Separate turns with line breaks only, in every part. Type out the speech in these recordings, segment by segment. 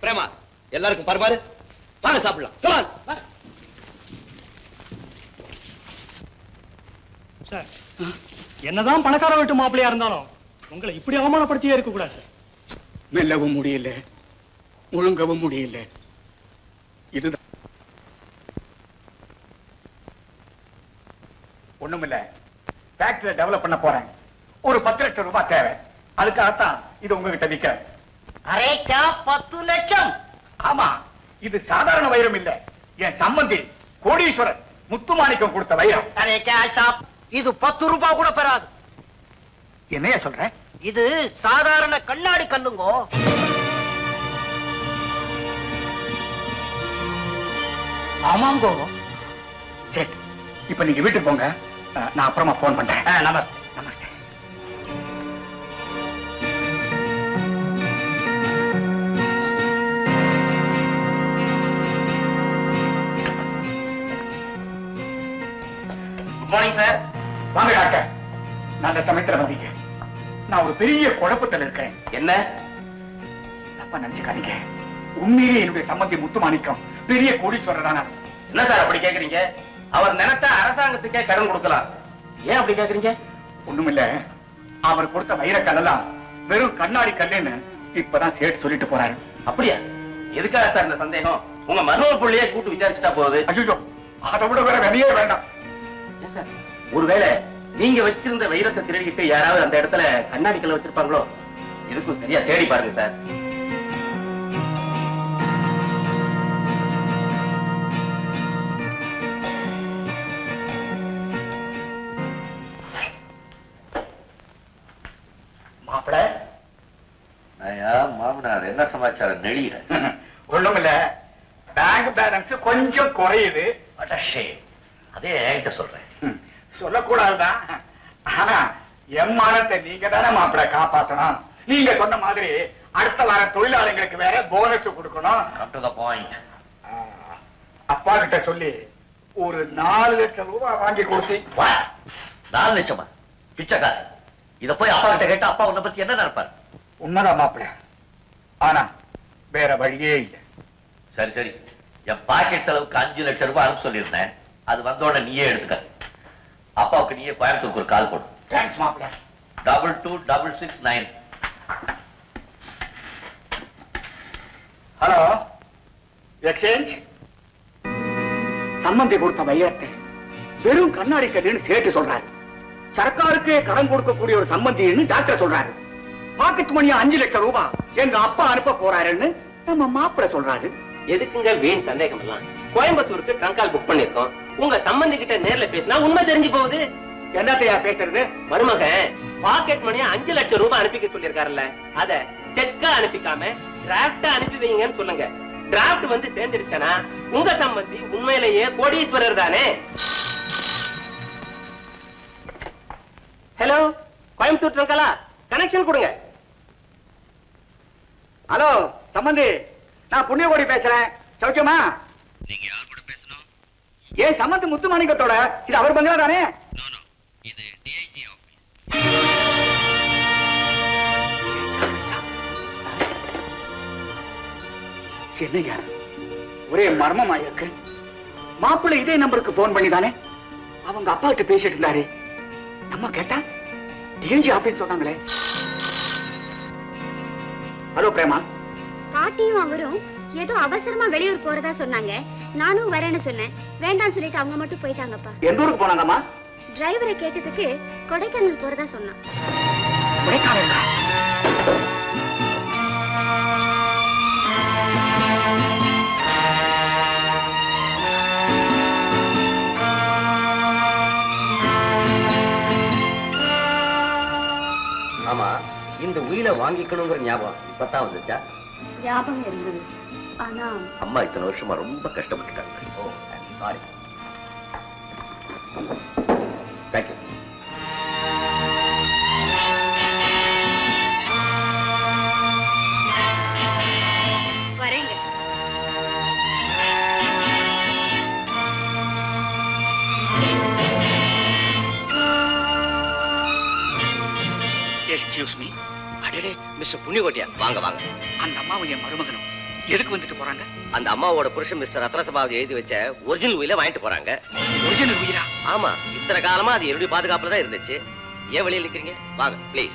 பிரேமா எல்லாருக்கும் பரமாறு வாங்க சாப்பிடலாம் Come on, வாங்க.
சார் என்னதான் பணக்கார வீட்டு மாப்பிள்ளையா இருந்தாலும் உங்களை இப்படி அவமானப்படுத்தியே இருக்க கூடாது சார்
மெல்லவும் முடியல முழுங்கவும் முடியல இதுதான் ஒண்ணுமில்ல ஃபேக்டரி டெவலப் பண்ண போறேன் ஒரு பத்து லட்சம் ரூபாய் தேவை அதுக்காகத்தான் இது உங்ககிட்ட விற்கிறேன்
அரேக்கா பத்து லட்சம்
ஆமா இது சாதாரண வைரம் இல்ல என் சம்பந்தி கோடீஸ்வரர் முத்துமாணிக்கம் கொடுத்த வைரம்
அரேக்கா ஷாப் இது பத்து ரூபாய் கூட பெறாது
என்னைய சொல்ற
இது சாதாரண கண்ணாடி கல்லுங்கோ
ஆமாங்கோ சரி இப்ப நீங்க வீட்டுக்கு போங்க அஹ், நான் அப்புறமா போன் பண்றேன் நமஸ்தே நமஸ்தே
குட் மார்னிங் சார்
வாங்க டாக்டர் நல்ல சமயத்துல வந்தீங்க நான் ஒரு பெரிய குழப்பத்தில் இருக்கேன்
என்ன
தப்பா நினைச்சுக்காதீங்க உண்மையிலேயே என்னுடைய சம்பந்தி முத்துமாணிக்கம் பெரிய கோடீஸ்வரரான
என்ன சார் அப்படி கேக்குறீங்க அவர் நினைச்சா அரசாங்கத்துக்கே கடன் கொடுக்கலாம் ஏன் அப்படி கேக்குறீங்க
ஒண்ணுமில்ல அவர் கொடுத்த வைரக்கல்லாம் வெறும் கண்ணாடி கல்லுன்னு இப்பதான் சேட்டு சொல்லிட்டு போறாரு
அப்படியா எதுக்காக சார் இந்த சந்தேகம் உங்க மருமகள் புள்ளையே கூட்டு விசாரிச்சுட்டா போகுது
ஐயோ அதை விட வேற வெளியே வேண்டாம்
ஏன் சார் ஒருவேளை நீங்க வச்சிருந்த வைரத்தை திருடிக்கிட்டு யாராவது அந்த இடத்துல கண்ணாடி கல்ல வச்சிருப்பாங்களோ இதுக்கும் சரியா தேடி பாருங்க சார்
மாப்பிள
ஐயா மாமனார் என்ன சமாச்சாரம் நெளியிற
ஒண்ணுமில்ல பேங்க் பேலன்ஸ் கொஞ்சம் குறையுது
அடஷே அதே என்கிட்ட சொல்றேன்
ம், சொல்லக்கூடாதுதான் ஆனா என் மானத்தை நீங்க தானே மாப்பிள காப்பாத்தணும் நீங்க சொன்ன மாதிரி அடுத்த வார தொழிலாளிங்களுக்கு வேற போனஸ் கொடுக்கணும்
கம் டு த பாயிண்ட்
ஆ, அப்பா கிட்ட சொல்லி ஒரு நாலு லட்சம் ரூபாய் வாங்கி கொடுத்து
நாலு லட்சமா பிச்சை காசு இத போய் அப்பா கிட்ட கேட்டா அப்பா உன்னை பத்தி என்ன நினைப்பாரு
உண்மைதான் மாப்பிள ஆனா வேற வழியே இல்லை
சரி சரி என் பாக்கெட் செலவுக்கு அஞ்சு லட்சம் ரூபாய் அனுப்ப சொல்லியிருந்தேன் அது வந்தோடனே நீயே எடுத்துக்க அப்பாவுக்கு நீயே கோயம்புத்தூருக்கு ஒரு கால் போடு
தேங்க்ஸ் மாப்பிள
double two double six nine
hello exchange சம்பந்தி கொடுத்த வைரத்தை வெறும் கண்ணாடி கல்லுன்னு சேர்த்து சொல்றாரு சர்க்காருக்கே கடன் கொடுக்கக்கூடிய ஒரு சம்பந்தின்னு டாக்டர் சொல்றாரு பாக்கெட் மணி அஞ்சு லட்சம் ரூபாய் எங்க அப்பா அனுப்ப போறாருன்னு நம்ம மாப்பிள சொல்றாரு
எதுக்குங்க வீண் சந்தேகம் எல்லாம் கோயம்புத்தூருக்கு ட்ரங்கால் புக் பண்ணிருக்கோம் உங்க சம்பந்தி கிட்ட நேர்ல பேசினா உண்மை தெரிஞ்சு போகுது
என்னத்தையா பேசுறது
மருமகன் பாக்கெட் மணியா அஞ்சு லட்சம் ரூபாய் அனுப்பிக்க சொல்லிருக்காருல்ல அத செக்கா அனுப்பிக்காம டிராப்டா அனுப்பி வைங்கன்னு சொல்லுங்க டிராப்ட் வந்து சேர்ந்துருச்சுன்னா உங்க சம்பந்தி உண்மையிலேயே கோடீஸ்வரர் தானே ஹலோ கோயம்புத்தூர் ட்ரங்காலா கனெக்ஷன் கொடுங்க
ஹலோ சம்பந்தி நான் புண்ணியகோடி பேசுறேன் சௌக்கியமா
நீங்க யார் கூட பேசணும்
ஏன் சம்பந்தி முத்துமாணிக்கத்தோட இது அவர் பங்களா தானே
நோ நோ இது டிஐஜி ஆபீஸ்
என்னையா ஒரே மர்மமா இருக்கு மாப்பிள்ளை இதே நம்பருக்கு போன் பண்ணி தானே அவங்க அப்பா கிட்ட பேசிட்டு இருந்தாரு நம்ம கேட்டா டிஎன்ஜி ஆபீஸ் சொன்னாங்களே ஹலோ பிரேமா
பாட்டியும் அவரும் ஏதோ அவசரமா வெளியூர் போறதா சொன்னாங்க நானும் வரேன்னு சொன்னேன் வேண்டாம்னு சொல்லிட்டு அவங்க மட்டும் போயிட்டாங்கப்பா
எந்த ஊருக்கு போனாங்கம்மா
டிரைவரை கேட்டதுக்கு கொடைக்கானல் போறதா சொன்னான்
கொடைக்கானலுக்கா
ஆமா இந்த உயிரை வாங்கிக்கணுங்கிற ஞாபகம் இப்பதான் வந்துச்சா
ஞாபகம் இருந்தது ஆனா
அம்மா இத்தனை வருஷமா ரொம்ப கஷ்டப்பட்டுட்டாங்க
ஓ சாரி
தேங்க்யூ
வரேங்க
எக்ஸ்கியூஸ் மீ
அடடே மிஸ்டர் புண்ணியகோட்டியா வாங்க வாங்க
அந்த அம்மாவும் என் மருமகனும் எதுக்கு வந்துட்டு போறாங்க
அந்த அம்மாவோட புருஷன் மிஸ்டர் ரத்னசபாவை எழுதி வச்ச ஒரிஜினல் உயில வாங்கிட்டு போறாங்க
ஒரிஜினல் உயிரா
ஆமா இத்தனை காலமா அது என்னுடைய பாதுகாப்புல தான் இருந்துச்சு ஏன் வெளியில நிக்கிறீங்க வாங்க ப்ளீஸ்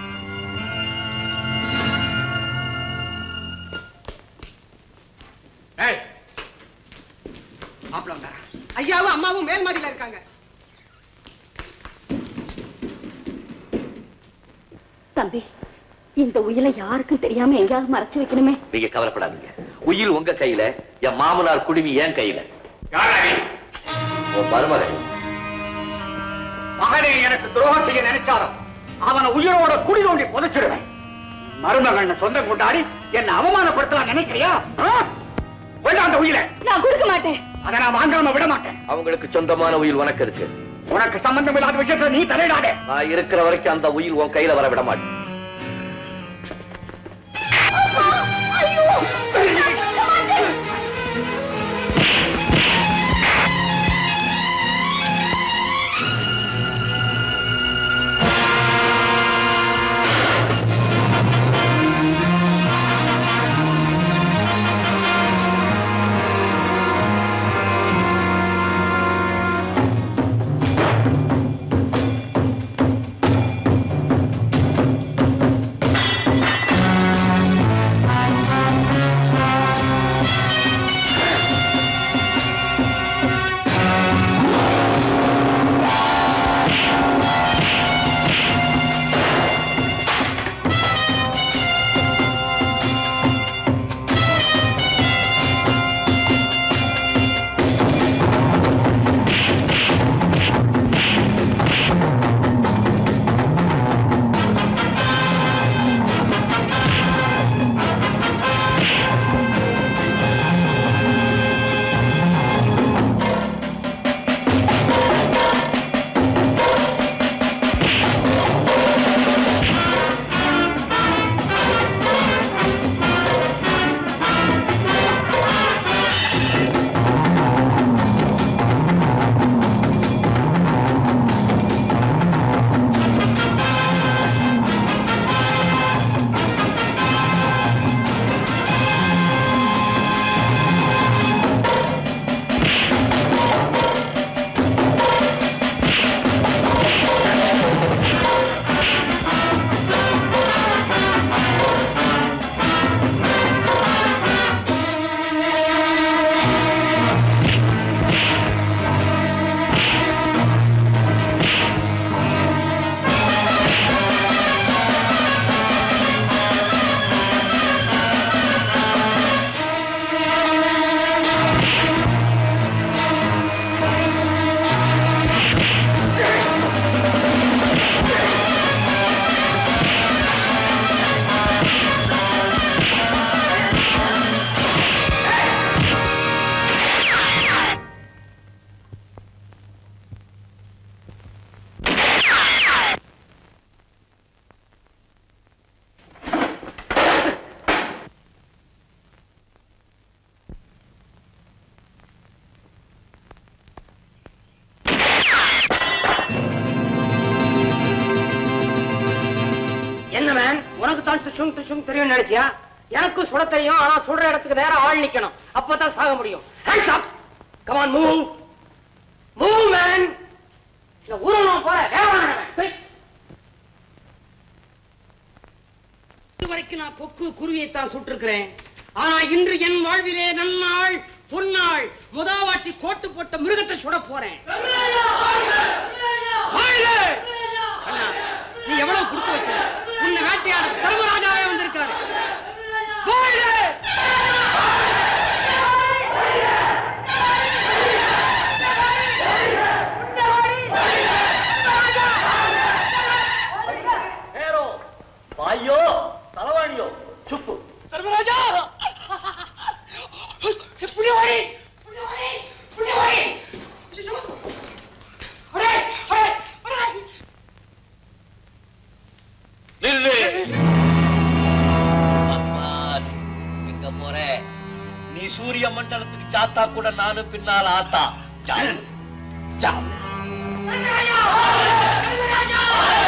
ஏய் மாப்பிள்ள வந்தாரா
ஐயாவும் அம்மாவும் மேல் மாடியில இருக்காங்க
தம்பி இந்த உயிலை யாருக்கும் தெரியாம எங்கேயாவது மறைச்சு வைக்கணுமே
நீங்க கவலைப்படாதீங்க உயில் உங்க கையில என் மாமனார் குடுமி என் கையில
யாரா நீ?
உன் மருமகன்
மகனே எனக்கு துரோகம் செய்ய நினைச்சாலும் அவனை உயிரோட குடி தோண்டி புதைச்சிடுவேன் மருமகன் சொந்தம் கொண்டாடி என்னை அவமானப்படுத்தலாம் நினைக்கிறியா ஆ? வேண்டாம் அந்த உயிரை
நான் கொடுக்க மாட்டேன்
அதை நான் வாங்காம விட மாட்டேன்
அவங்களுக்கு சொந்தமான உயில் உனக்கு இருக்கு
உனக்கு சம்பந்தம் இல்லாத விஷயத்துல நீ தலையிடாதே
நான் இருக்கிற வரைக்கும் அந்த உயில் உன் கையில வர விட மாட்டேன்
என்ன மேன் உனக்கு தான் துஷும் துஷும் தெரியும் நினைச்சியா எனக்கும் சுட தெரியும் ஆனா சுடுற இடத்துக்கு நேரா ஆள் நிக்கணும் அப்பதான் சாக முடியும் hands up come on move move man இந்த ஊரெல்லாம் போற வேகமான இதுவரைக்கும் நான் கொக்கு குருவியைத்தான் சுட்டிருக்கிறேன் ஆனா இன்று என் வாழ்விலே நன்னாள் பொன்னாள் முதாவாட்டி கோட்டு போட்ட மிருகத்தை சுட போறேன் வாழ்க! அண்ணா, நீ எவ்வளவு கொடுத்து வச்ச உன்னை வேட்டையாட தர்மராஜாவே வந்திருக்காரு வாழ்க!
பாயோ தலவாணியோ சுப்பு
தர்மராஜா புள்ளிவாடி புள்ளிவாடி புள்ளிவாடி ஐயோ! அடே, அடே, அடே!
நில்லு பத்மாஸ், எங்க போற நீ சூரிய மண்டலத்துக்கு சாத்தா கூட நானும் பின்னால் ஆத்தா சாவு சாவு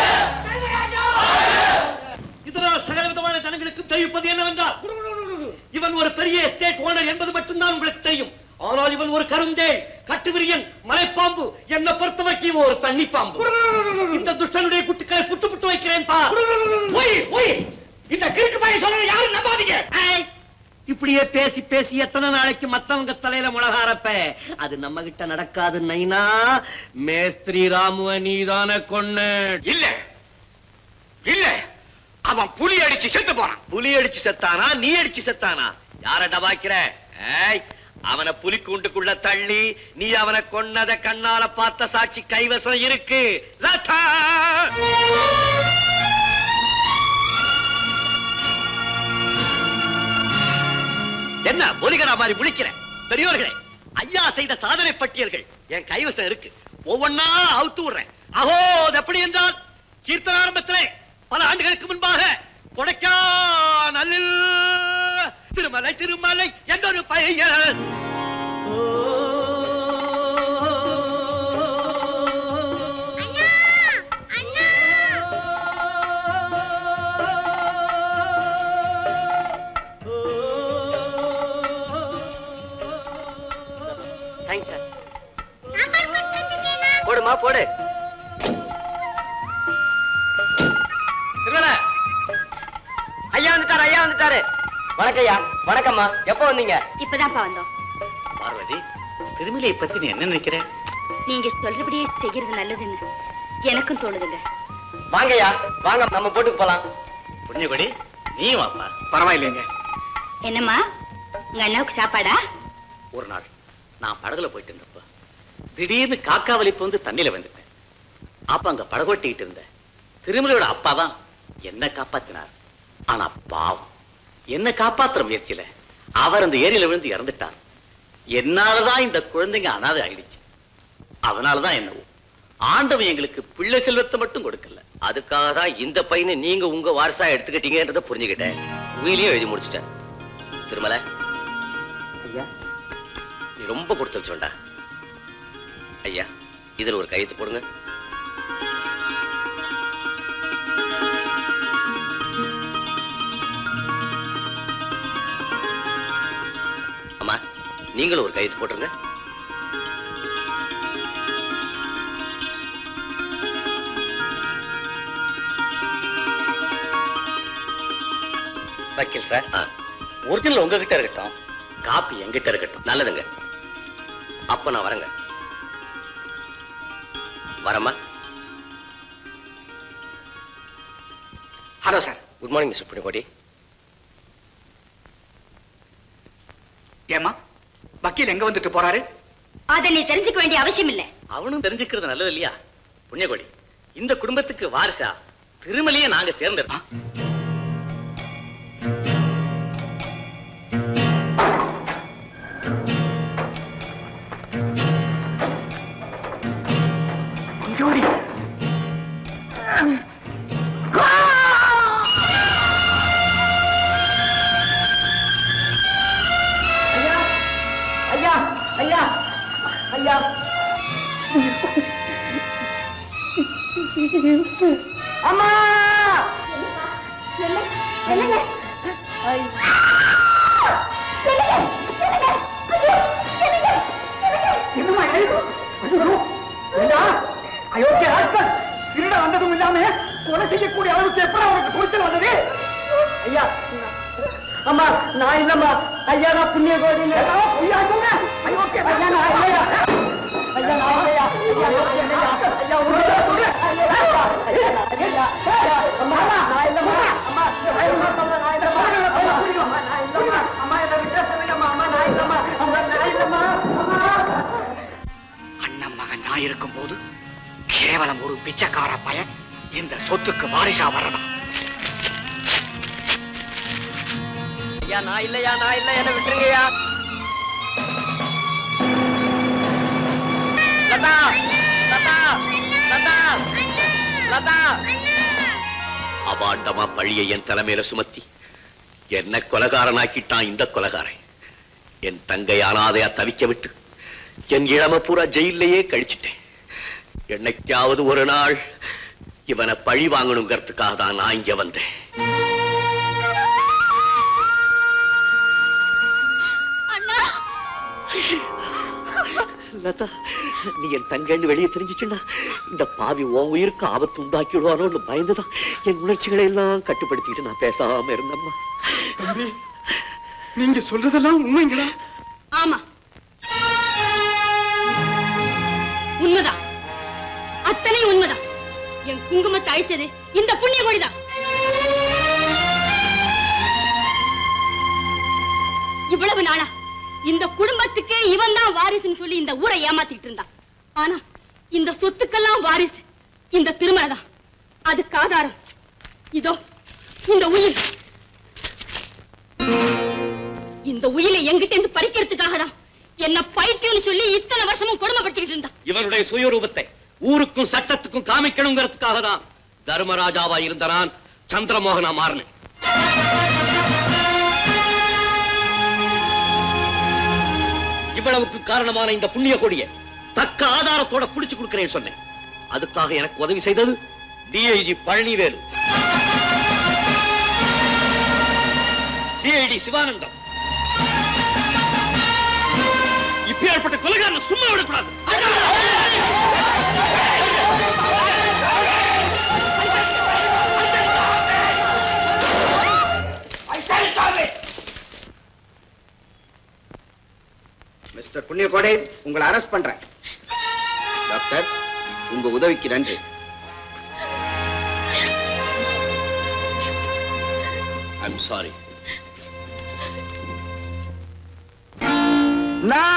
இதனால் சகல விதமான தனங்களுக்கு தெரிவிப்பது என்னவென்றால்
இவன் ஒரு பெரிய எஸ்டேட் ஓனர் என்பது மட்டும்தான் உங்களுக்கு தெரியும் ஆனால் இவன் ஒரு கருந்தேன் கட்டுவிரியன் மலைப்பாம்பு என்னை பொறுத்தவரைக்கும் இவன் ஒரு தண்ணி பாம்பு இந்த துஷ்டனுடைய குட்டுக்களை புட்டு புட்டு வைக்கிறேன் பா போய் போய் இந்த கிறுக்கு பையன் சொல்றது யாரும் நம்பாதீங்க ஏய், இப்படியே பேசி பேசி எத்தனை நாளைக்கு மத்தவங்க தலையில முளகாரப்ப அது நம்ம கிட்ட நடக்காது நைனா மேஸ்திரி ராமுவ நீதான கொன்னு
இல்ல இல்ல அவன் புலி அடிச்சு செத்து போறான்
புலி அடிச்சு செத்தானா நீ அடிச்சு செத்தானா யார டபாக்கிற ஏய் அவனை புலி கூண்டுக்குள்ள தள்ளி நீ அவனை கொன்னத கண்ணால பார்த்த சாட்சி கைவசம் இருக்கு லதா என்ன ஒலிகடா மாதிரி முழிக்கிற பெரியோர்களே ஐயா செய்த சாதனை பட்டியல்கள் என் கைவசம் இருக்கு ஒவ்வொன்னா அவுத்து விடுறேன் அஹோ அது எப்படி என்றால் கீர்த்தன ஆரம்பத்திலே பல ஆண்டுகளுக்கு முன்பாக கொடைக்கானலில் திருமலை திருமலை என்றொரு பையன்
தேங்க்ஸ் சார் போடுமா போடு திருமலை ஐயா வந்துட்டாரு ஐயா வந்துட்டாரு வணக்கம் ஐயா வணக்கம்மா எப்போ வந்தீங்க
இப்பதான்ப்பா வந்தோம்
பார்வதி திருமலையை பத்தி நீ என்ன நினைக்கிற
நீங்க சொல்றபடியே செய்யறது நல்லதுன்னு எனக்கும் தோணுதுங்க
வாங்கய்யா வாங்க நம்ம போட்டுக்கு போலாம்
புண்ணியபடி நீ வாப்பா
பரவாயில்லைங்க
என்னம்மா உங்க அண்ணாவுக்கு சாப்பாடா
ஒரு நாள் நான் படகுல போயிட்டு இருந்தப்ப திடீர்னு காக்கா வலிப்பு வந்து தண்ணியில வந்துட்டேன் அப்ப அங்க படகோட்டிக்கிட்டு இருந்த திருமலையோட அப்பா தான் என்ன காப்பாத்தினார் ஆனா பாவம் என்ன காப்பாத்துற முயற்சியில அவர் அந்த ஏரியில விழுந்து இறந்துட்டார் என்னாலதான் இந்த குழந்தைங்க அனாதை ஆயிடுச்சு அதனாலதான் என்னவோ ஆண்டவன் எங்களுக்கு பிள்ளை செல்வத்தை மட்டும் கொடுக்கல
அதுக்காக தான் இந்த பையனை நீங்க உங்க வாரிசா எடுத்துக்கிட்டீங்கன்றத புரிஞ்சுக்கிட்டேன் உயிலையும் எழுதி முடிச்சிட்டேன் திருமலை ஐயா நீ ரொம்ப கொடுத்து வச்சோண்டா ஐயா இதுல ஒரு கையெழுத்து போடுங்க அம்மா நீங்களும் ஒரு கையெழுத்து போட்டுருங்க
வக்கீல் சார்
ஆ,
ஒரிஜினல் உங்ககிட்ட இருக்கட்டும் காப்பி எங்கிட்ட இருக்கட்டும்
நல்லதுங்க அப்ப நான் வரேங்க வரமா
hello sir
good morning mister Punniyakodi
ஏமா வக்கீல் எங்க வந்துட்டு போறாரு
அதை நீ தெரிஞ்சுக்க வேண்டிய அவசியம் இல்ல
அவனும் தெரிஞ்சுக்கிறது நல்லது இல்லையா புண்ணியகோடி இந்த குடும்பத்துக்கு வாரிசா திருமலையை நாங்க தேர்ந்தெடுத்தோம்
ஜோடி
ஐயா ஐயா ஐயா அம்மா
என்னம்மா இது? ஐயோ, ஏண்டா? அயோக்கிய ராஸ்கல், திருட வந்ததும் இல்லாம கொலை செய்யக்கூடிய அளவுக்கு எப்படி அவனுக்கு துணிச்சல் வந்தது
ஐயா அம்மா நான் இல்லம்மா ஐயா நான் புண்ணிய கோடி
ஏண்டா, பொய்யா சொல்ற? அயோக்கிய
ஐயா நான் இல்லையா ஐயா நான் இல்லையா ஐயா யோசிச்சு இல்லையா ஐயா உண்மையா சொல்றேன் ஐயா ஐயா ஐயா ஐயா அம்மா நான் இல்லம்மா அம்மா ஐயா சொல்றேன் நான் இல்லம்மா அம்மா நான் இல்லம்மா அம்மா என்ன விட்டு சொல்லுங்கம்மா அம்மா நான் இல்லம்மா அம்மா நான் இல்லம்மா அம்மா
அண்ணன் மகன் நான் இருக்கும்போது கேவலம் ஒரு பிச்சைக்கார பையன் இந்த சொத்துக்கு வாரிசா வரணும்
ஐயா நான் இல்லையா நான் இல்ல என்ன விட்டுருங்கய்யா லதா லதா லதா லதா
அபாண்டமா பழியை என் தலைமையில சுமத்தி என்ன கொலகாரனாக்கிட்டான் இந்த கொலகாரன் என் தங்கை அனாதையா தவிக்க விட்டு என் இளம பூரா ஜெயிலையே கழிச்சிட்டேன் என்னைக்காவது ஒரு நாள் இவனை பழி வாங்கணுங்கிறதுக்காக தான் நான் இங்க வந்தேன் லதா நீ என் தங்கன்னு வெளியே தெரிஞ்சிச்சுன்னா இந்த பாவி உன் உயிருக்கு ஆபத்து உண்டாக்கி விடுவானோன்னு பயந்துதான் என் உணர்ச்சிகளை எல்லாம் கட்டுப்படுத்திக்கிட்டு நான் பேசாம இருந்தம்மா
தம்பி நீங்க சொல்றதெல்லாம் உண்மைங்களா
ஆமா உண்மைதான் அத்தனை உண்மைதான் என் குங்குமத்தை அழிச்சது இந்த புண்ணிய கொடிதான் இவ்வளவு நாளா இந்த குடும்பத்துக்கே இவன் தான் வாரிசுன்னு சொல்லி இந்த ஊரை ஏமாத்திட்டு இருந்தான் ஆனா இந்த சொத்துக்கெல்லாம் வாரிசு இந்த திருமலை தான் அதுக்கு ஆதாரம் இதோ இந்த உயிர் இந்த உயிரை எங்கிட்ட இருந்து பறிக்கிறதுக்காக தான் என்ன பைத்தியம்னு சொல்லி இத்தனை வருஷமும் கொடுமைப்படுத்திட்டு இருந்தா
இவனுடைய சுயரூபத்தை ஊருக்கும் சட்டத்துக்கும் காமிக்கணுங்கிறதுக்காக தான் தர்மராஜாவா இருந்த நான் சந்திரமோகனா மாறினேன் இவ்வளவுக்கு காரணமான இந்த புண்ணிய கொடிய தக்க ஆதாரத்தோட புடிச்சு கொடுக்கிறேன்னு சொன்னேன் அதுக்காக எனக்கு உதவி செய்தது டிஐஜி பழனிவேலு சிஐடி சிவானந்தம் இப்பேற்பட்ட கொலைகாரனை சும்மா விடக்கூடாது
மிஸ்டர் புண்ணியகோடை உங்களை அரெஸ்ட் பண்றேன் டாக்டர் உங்க உதவிக்கு நன்றி
ஐம் சாரி
நான்